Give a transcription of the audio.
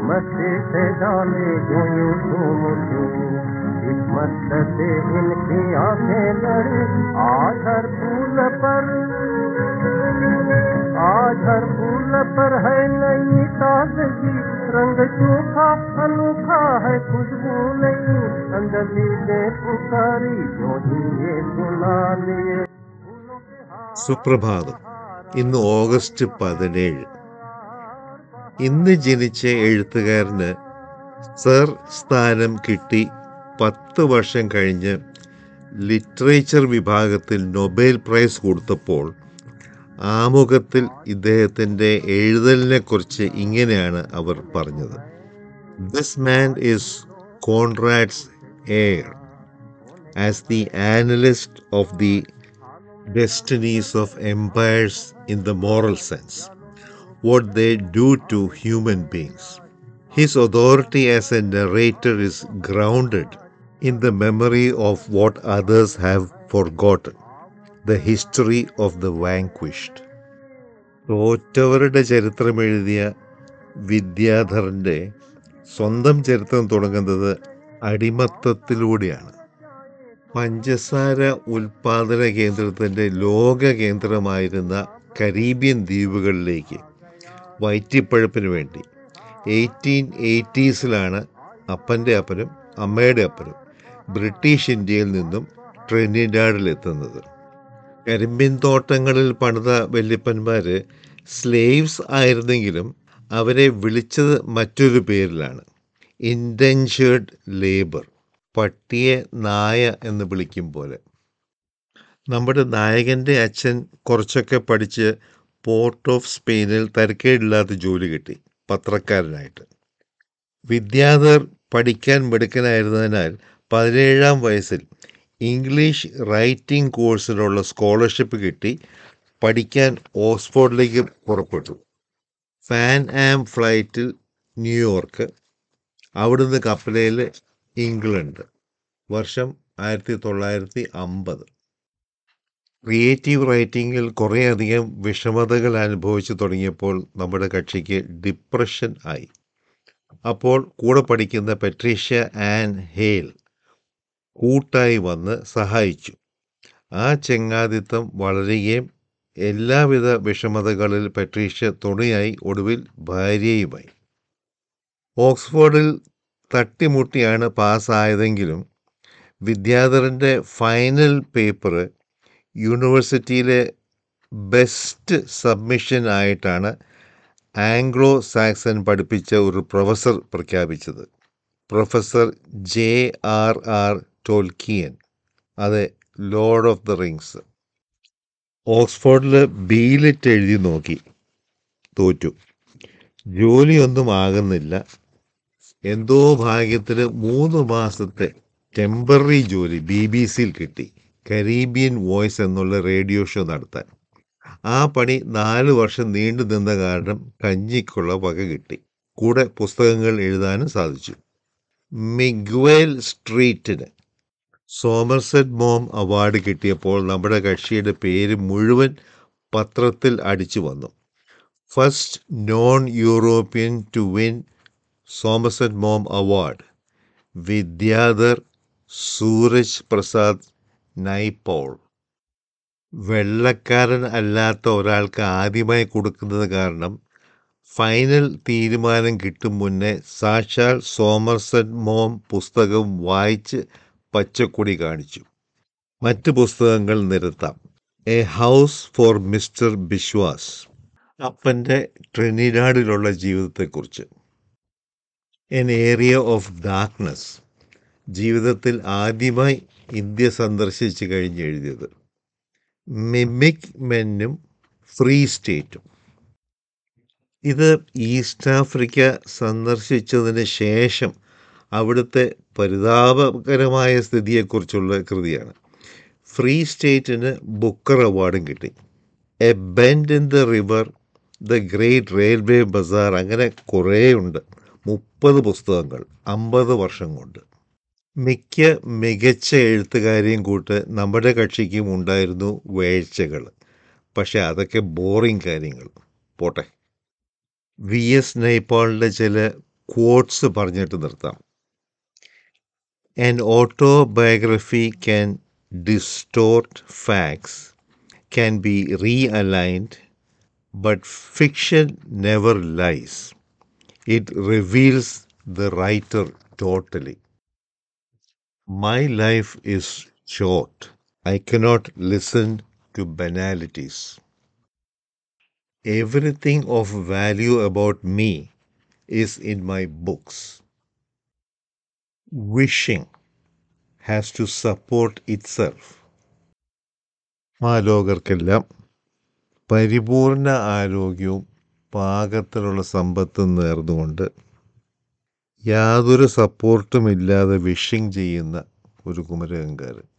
मस्ती से डाले जो यूं घूम क्यों इस मस्त से इनकी आंखें लड़ी आज हर फूल पर आज हर फूल पर है नई ताजगी रंग सूखा अनूठा है खुशबू नहीं अंजलि ने पुकारी जो ही ये सुना लिए फूलों के हार സുപ്രഭാതം ഇന്ന് ഓഗസ്റ്റ് പതിനേഴ് ഇന്ന് ജനിച്ച എഴുത്തുകാരന് സർ സ്ഥാനം കിട്ടി പത്ത് വർഷം കഴിഞ്ഞ് ലിറ്ററേച്ചർ വിഭാഗത്തിൽ നൊബേൽ പ്രൈസ് കൊടുത്തപ്പോൾ ആമുഖത്തിൽ ഇദ്ദേഹത്തിൻ്റെ എഴുതലിനെക്കുറിച്ച് ഇങ്ങനെയാണ് അവർ പറഞ്ഞത് this man is Conrad's heir as the analyst of the destinies of empires in the moral sense, what they do to human beings. His authority as a narrator is grounded in the memory of what others have forgotten, the history of the vanquished. തോറ്റവരുടെ ചരിത്രം എഴുതിയ വിദ്യാധരൻ്റെ സ്വന്തം ചരിത്രം തുടങ്ങുന്നത് അടിമത്തത്തിലൂടെയാണ് പഞ്ചസാര ഉൽപാദന കേന്ദ്രത്തിൻ്റെ ലോക കേന്ദ്രമായിരുന്ന കരീബിയൻ ദ്വീപുകളിലേക്ക് വയറ്റിപ്പഴപ്പിന് വേണ്ടി എയ്റ്റീൻ എയ്റ്റീസിലാണ് അപ്പൻ്റെ അപ്പനും അമ്മയുടെ അപ്പനും ബ്രിട്ടീഷ് ഇന്ത്യയിൽ നിന്നും ട്രിനിഡാഡിലെത്തുന്നത് കരിമ്പിൻ തോട്ടങ്ങളിൽ പണിത വല്യപ്പന്മാർ സ്ലേവ്സ് ആയിരുന്നെങ്കിലും അവരെ വിളിച്ചത് മറ്റൊരു പേരിലാണ് ഇൻഡൻഷേർഡ് ലേബർ പട്ടിയെ നായ എന്ന് വിളിക്കും പോലെ നമ്മുടെ നായകൻ്റെ അച്ഛൻ കുറച്ചൊക്കെ പഠിച്ച് പോർട്ട് ഓഫ് സ്പെയിനിൽ തരക്കേടില്ലാത്ത ജോലി കിട്ടി പത്രക്കാരനായിട്ട് വിദ്യാധർ പഠിക്കാൻ മിടുക്കനായിരുന്നതിനാൽ പതിനേഴാം വയസ്സിൽ ഇംഗ്ലീഷ് റൈറ്റിംഗ് കോഴ്സിനുള്ള സ്കോളർഷിപ്പ് കിട്ടി പഠിക്കാൻ ഓക്സ്ഫോർഡിലേക്ക് പുറപ്പെട്ടു ഫാൻ ആം ഫ്ലൈറ്റിൽ ന്യൂയോർക്ക് അവിടുന്ന് കപ്പലയിൽ ഇംഗ്ലണ്ട് വർഷം ആയിരത്തി തൊള്ളായിരത്തി അമ്പത് ക്രിയേറ്റീവ് റൈറ്റിങ്ങിൽ കുറേയധികം വിഷമതകൾ അനുഭവിച്ചു തുടങ്ങിയപ്പോൾ നമ്മുടെ കക്ഷിക്ക് ഡിപ്രഷൻ ആയി അപ്പോൾ കൂടെ പഠിക്കുന്ന പെട്രീഷ്യ ആൻ ഹേൽ കൂട്ടായി വന്ന് സഹായിച്ചു ആ ചെങ്ങാതിത്വം വളരുകയും എല്ലാവിധ വിഷമതകളിൽ പെട്രീഷ്യ തുണയായി ഒടുവിൽ ഭാര്യയുമായി ഓക്സ്ഫോർഡിൽ തട്ടിമുട്ടിയാണ് പാസ്സായതെങ്കിലും വിദ്യാധരൻ്റെ ഫൈനൽ പേപ്പർ യൂണിവേഴ്സിറ്റിയിലെ ബെസ്റ്റ് സബ്മിഷൻ ആയിട്ടാണ് ആംഗ്ലോ സാക്സൺ പഠിപ്പിച്ച ഒരു പ്രൊഫസർ പ്രഖ്യാപിച്ചത് professor J R R Tolkien അതെ ലോർഡ് ഓഫ് ദ റിങ്സ് ഓക്സ്ഫോർഡിൽ ബീലിറ്റ് എഴുതി നോക്കി തോറ്റു ജോലിയൊന്നും ആകുന്നില്ല എന്തോ ഭാഗ്യത്തിന് മൂന്ന് മാസത്തെ ടെമ്പററി ജോലി ബി ബി സിയിൽ കിട്ടി കരീബിയൻ വോയിസ് എന്നുള്ള റേഡിയോ ഷോ നടത്താൻ ആ പണി നാല് വർഷം നീണ്ടു നിന്ന കാരണം കഞ്ഞിക്കുള്ള വക കിട്ടി കൂടെ പുസ്തകങ്ങൾ എഴുതാനും സാധിച്ചു മിഗ്വേൽ സ്ട്രീറ്റിന് സോമർസെറ്റ് മോം അവാർഡ് കിട്ടിയപ്പോൾ നമ്മുടെ കക്ഷിയുടെ പേര് മുഴുവൻ പത്രത്തിൽ അടിച്ചു വന്നു first non European to win Somerset Maugham award Vidiadhar Suraj Prasad Naipaul വെള്ളക്കാരൻ അല്ലാത്ത ഒരാൾക്ക് ആദ്യമായി കൊടുക്കുന്നത് കാരണം ഫൈനൽ തീരുമാനം കിട്ടും മുന്നേ സാക്ഷാൽ സോമർസെറ്റ് മോം പുസ്തകം വായിച്ച് പച്ചക്കൊടി കാണിച്ചു മറ്റ് പുസ്തകങ്ങൾ നിരത്താം a house for mister Biswas അപ്പൻ്റെ ട്രിനിഡാഡിലുള്ള ജീവിതത്തെക്കുറിച്ച് എൻ ഏരിയ ഓഫ് ഡാർക്ക്നെസ് ജീവിതത്തിൽ ആദ്യമായി ഇന്ത്യ സന്ദർശിച്ച് കഴിഞ്ഞ് എഴുതിയത് മിമിക് മെന്നും ഫ്രീ സ്റ്റേറ്റും ഇത് ഈസ്റ്റ് ആഫ്രിക്ക സന്ദർശിച്ചതിന് ശേഷം അവിടുത്തെ പരിതാപകരമായ സ്ഥിതിയെക്കുറിച്ചുള്ള കൃതിയാണ് ഫ്രീ സ്റ്റേറ്റിന് ബുക്കർ അവാർഡും കിട്ടി a bend in the river the great railway bazaar അങ്ങനെ കുറേ ഉണ്ട് മുപ്പത് പുസ്തകങ്ങൾ അമ്പത് വർഷം കൊണ്ട് മിക്ക മികച്ച എഴുത്തുകാരെയും കൂട്ട് നമ്മുടെ കക്ഷിക്കും ഉണ്ടായിരുന്നു വേഴ്ചകൾ പക്ഷെ അതൊക്കെ ബോറിങ് കാര്യങ്ങൾ പോട്ടെ വി എസ് നൈപ്പാളിൻ്റെ ചില ക്വോട്ട്സ് പറഞ്ഞിട്ട് നിർത്താം An autobiography can distort facts, can be realigned, but fiction never lies. It reveals the writer totally. My life is short. I cannot listen to banalities. Everything of value about me is in my books. Wishing has to support itself. മാലോകർക്കെല്ലാം പരിപൂർണ ആരോഗ്യവും പാകത്തിലുള്ള സമ്പത്തും നേർന്നുകൊണ്ട് യാതൊരു സപ്പോർട്ടും ഇല്ലാതെ wishing ചെയ്യുന്ന ഒരു കുമരകങ്കാരൻ